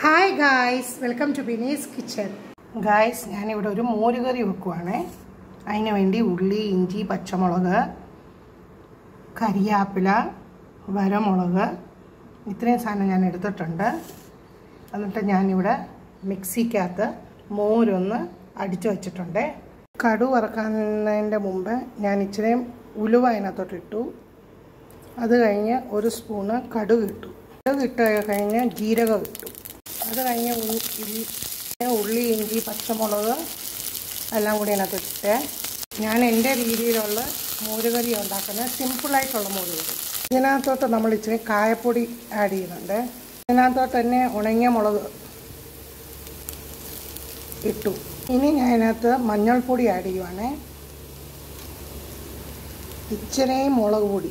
hi guys welcome to Bini's kitchen guys ഞാനിവിടെ ഒരു മോരുകറി വെക്കുവാണേ അതിന് വേണ്ടി ഉള്ളി ഇഞ്ചി പച്ചമുളക് കരിയാപ്പില വരമുളക് ഇത്രയും സാധനം ഞാൻ എടുത്തിട്ടുണ്ട് എന്നിട്ട് ഞാനിവിടെ മിക്സിക്കകത്ത് മോരൊന്ന് അടിച്ചു വച്ചിട്ടുണ്ട് കടു വറക്കുന്നതിൻ്റെ മുമ്പ് ഞാൻ ഇച്ചിരി ഉലുവ അതിനകത്തോട്ട് ഇട്ടു അത് കഴിഞ്ഞ് ഒരു സ്പൂണ് കടുക് ഇട്ടു കടുക് ഇട്ട് കഴിഞ്ഞ് ജീരകം ഇട്ടു അത് കഴിഞ്ഞ് ഉ- ഉള്ളി ഉള്ളി ഇഞ്ചി പച്ചമുളക് എല്ലാം കൂടി അതിനകത്ത് ഇട്ട് ഞാൻ എൻ്റെ രീതിയിലുള്ള മോരുകറി ഉണ്ടാക്കുന്നത് സിമ്പിളായിട്ടുള്ള മോരുകറി ഇതിനകത്തോട്ട് നമ്മൾ ഇച്ചിരി കായപ്പൊടി ആഡ് ചെയ്യുന്നുണ്ട് ഇതിനകത്തോട്ട് തന്നെ ഉണങ്ങിയ മുളക് ഇട്ടു ഇനി ഞാൻ അതിനകത്ത് മഞ്ഞൾപ്പൊടി ആഡ് ചെയ്യുവാണേ ഇച്ചിരിയും മുളക് പൊടി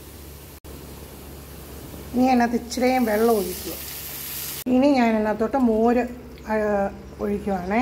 ഇനി അതിനകത്ത് ഇച്ചിരിയും വെള്ളം ഒഴിക്കുക ഇനി ഞാൻ അതിനകത്തോട്ട് മോര് ആ, ഒഴിക്കുവാണേ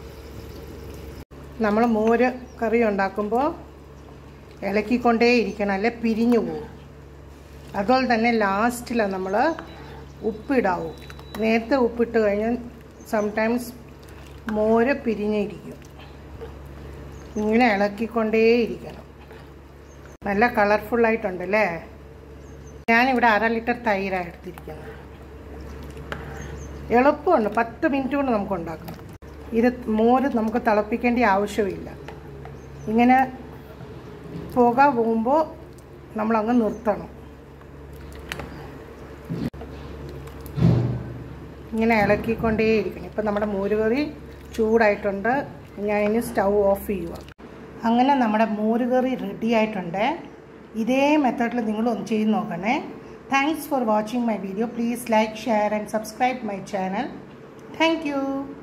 നമ്മൾ മോര് കറി ഉണ്ടാക്കുമ്പോൾ ഇളക്കിക്കൊണ്ടേ ഇരിക്കണം അല്ലെ പിരിഞ്ഞു പോകും അതുപോലെ തന്നെ ലാസ്റ്റിലാണ് നമ്മൾ ഉപ്പിടാവൂ നേരത്തെ ഉപ്പിട്ട് കഴിഞ്ഞാൽ സംടൈംസ് മോര് പിരിഞ്ഞിരിക്കും ഇങ്ങനെ ഇളക്കിക്കൊണ്ടേ ഇരിക്കണം നല്ല കളർഫുള്ളായിട്ടുണ്ടല്ലേ ഞാനിവിടെ അര ലിറ്റർ തൈരാണ് എടുത്തിരിക്കുന്നത് എളുപ്പമുണ്ട് പത്ത് മിനിറ്റ് കൊണ്ട് നമുക്ക് ഉണ്ടാക്കാം ഇത് മോര് നമുക്ക് തിളപ്പിക്കേണ്ട ആവശ്യമില്ല ഇങ്ങനെ പുക പോകുമ്പോൾ നമ്മളങ്ങ് നിർത്തണം ഇങ്ങനെ ഇളക്കിക്കൊണ്ടേയിരിക്കണം ഇപ്പം നമ്മുടെ മോരുകറി ചൂടായിട്ടുണ്ട് ഞാൻ ഇനി സ്റ്റൗ ഓഫ് ചെയ്യുക അങ്ങനെ നമ്മുടെ മോരുകറി റെഡി ആയിട്ടുണ്ട് ഇതേ മെത്തേഡിൽ നിങ്ങൾ ഒന്ന് ചെയ്ത് നോക്കണേ thanks for watching my video please like share and subscribe my channel thank U